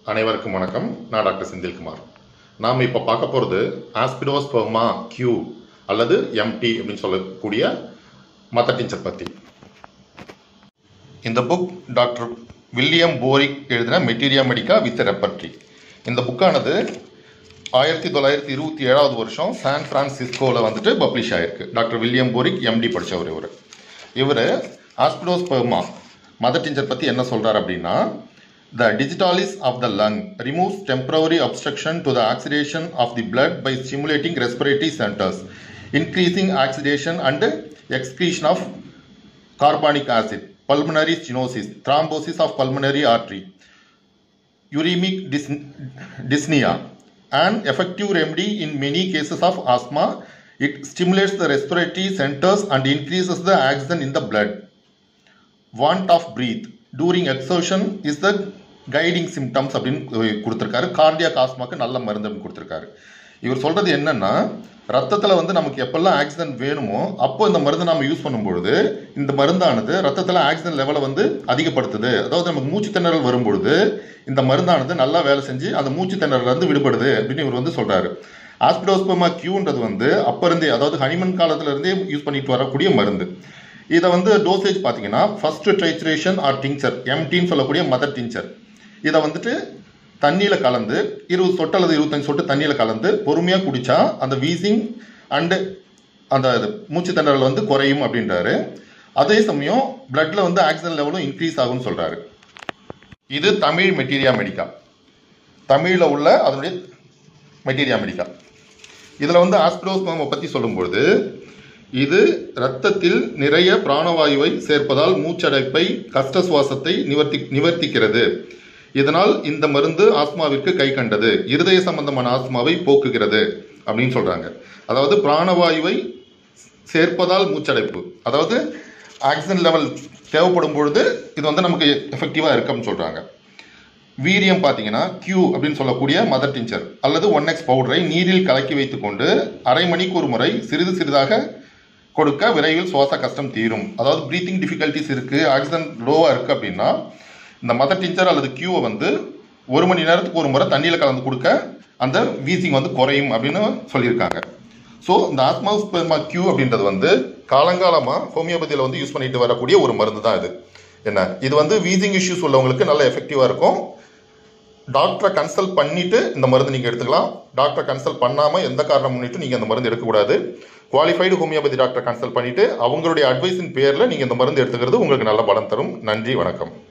அனைவருக்கும் வணக்கம் நான் டாக்டர் செந்தில்குமார் நாம் இப்போ பார்க்க போகிறது ஆஸ்பிடோஸ்பெர்மா கியூ அல்லது எம்டி அப்படின்னு சொல்லக்கூடிய மத்த டீச்சர் பற்றி இந்த புக் டாக்டர் வில்லியம் போரிக் எழுதின மெட்டீரியா மெடிக்கா வித் ரெப்பர்ட்ரி இந்த புக்கானது ஆயிரத்தி தொள்ளாயிரத்தி இருபத்தி ஏழாவது வருஷம் சான் பிரான்சிஸ்கோவில் வந்துட்டு பப்ளிஷ் ஆயிருக்கு டாக்டர் வில்லியம் போரிக் எம்டி படித்தவர் இவர் இவர் ஆஸ்பிடோஸ்பெர்மா மதர் டிஞ்சர் பற்றி என்ன சொல்கிறார் அப்படின்னா the digitalis of the lung removes temporary obstruction to the oxidation of the blood by stimulating respiratory centers, increasing oxidation and excretion of carbonic acid, pulmonary stenosis, thrombosis of pulmonary artery, uremic dys- dyspnea, an effective remedy in many cases of asthma. It stimulates the respiratory centers and increases the oxygen in the blood. want of breath during exertion is the guiding symptoms அப்படின்னு கு- கொடுத்திருக்காரு cardiac ஆஸ்மாக்கு நல்ல மருந்து அப்படின்னு கொடுத்திருக்காரு இவர் சொல்றது என்னன்னா ரத்தத்துல வந்து நமக்கு எப்பெல்லாம் ஆக்சிஜன் வேணுமோ அப்போ இந்த மருந்து நம்ம யூஸ் பண்ணும்பொழுது இந்த மருந்தானது ரத்தத்துல ஆக்சிஜன் லெவலை வந்து அதிகப்படுத்துது அதாவது நமக்கு மூச்சு திணறல் வரும்பொழுது இந்த மருந்தானது நல்லா வேலை செஞ்சு அந்த மூச்சு திணறல இருந்து விடுபடுது அப்படின்னு இவர் வந்து சொல்றாரு ஆஸ்பிடோஸ்போமா கியூன்றது வந்து அப்ப இருந்தே அதாவது ஹனிமன் காலத்துல இருந்தே யூஸ் பண்ணிட்டு வரக்கூடிய மருந்து இதை வந்து டோசேஜ் பார்த்தீங்கன்னா ஃபர்ஸ்ட் ட்ரைச்சுரேஷன் ஆர் டிங்சர் எம்டின்னு சொல்லக்கூடிய மதர் டிங்சர் இதை வந்துட்டு தண்ணியில் கலந்து இருபது சொட்டு அல்லது இருபத்தஞ்சு சொட்டு தண்ணியில் கலந்து பொறுமையாக குடிச்சா அந்த வீசிங் அண்டு அந்த இது மூச்சு திணறல் வந்து குறையும் அப்படின்றாரு அதே சமயம் பிளட்ல வந்து ஆக்சிஜன் லெவலும் இன்க்ரீஸ் ஆகும்னு சொல்றாரு இது தமிழ் மெட்டீரியா மெடிக்கா தமிழில் உள்ள அதனுடைய மெட்டீரியா மெடிக்கா இதில் வந்து ஆஸ்பிரோஸ்மோமை பற்றி சொல்லும்பொழுது இது இரத்தத்தில் நிறைய பிராணவாயுவை சேர்ப்பதால் மூச்சடைப்பை கஷ்ட சுவாசத்தை நிவர்த்தி நிவர்த்திக்கிறது இதனால் இந்த மருந்து ஆஸ்மாவிற்கு கை கண்டது இருதய சம்பந்தமான ஆஸ்மாவை போக்குகிறது அப்படின்னு சொல்றாங்க அதாவது பிராணவாயுவை சேர்ப்பதால் மூச்சடைப்பு அதாவது ஆக்சிஜன் லெவல் தேவைப்படும் பொழுது இது வந்து நமக்கு எஃபெக்டிவாக இருக்குன்னு சொல்றாங்க வீரியம் பார்த்தீங்கன்னா கியூ அப்படின்னு சொல்லக்கூடிய மதர் டிஞ்சர் அல்லது ஒன் எக்ஸ் பவுடரை நீரில் கலக்கி வைத்துக்கொண்டு அரை மணிக்கு ஒரு முறை சிறிது சிறிதாக கொடுக்க விரைவில் சுவாச கஷ்டம் தீரும் அதாவது ப்ரீத்திங் டிஃபிகல்ட்டிஸ் இருக்கு ஆக்சிஜன் லோவாக இருக்கு அப்படின்னா இந்த மதர் டிஞ்சர் அல்லது கியூவை வந்து ஒரு மணி நேரத்துக்கு ஒரு முறை தண்ணியில் கலந்து கொடுக்க அந்த வீசிங் வந்து குறையும் அப்படின்னு சொல்லியிருக்காங்க ஸோ இந்த ஆஸ்மாஸ்பெர்மா கியூ அப்படின்றது வந்து காலங்காலமாக ஹோமியோபதியில் வந்து யூஸ் பண்ணிட்டு வரக்கூடிய ஒரு மருந்து தான் இது என்ன இது வந்து வீசிங் இஷ்யூஸ் உள்ளவங்களுக்கு நல்ல எஃபெக்டிவாக இருக்கும் டாக்டரை கன்சல்ட் பண்ணிட்டு இந்த மருந்து நீங்கள் எடுத்துக்கலாம் டாக்டரை கன்சல்ட் பண்ணாமல் எந்த காரணம் முன்னிட்டு நீங்கள் இந்த மருந்து எடுக்கக்கூடாது குவாலிஃபைடு ஹோமியோபதி டாக்டரை கன்சல்ட் பண்ணிட்டு அவங்களுடைய அட்வைஸின் பேரில் நீங்கள் இந்த மருந்து எடுத்துக்கிறது உங்களுக்கு நல்ல பலம் தரும் நன்றி வணக்கம்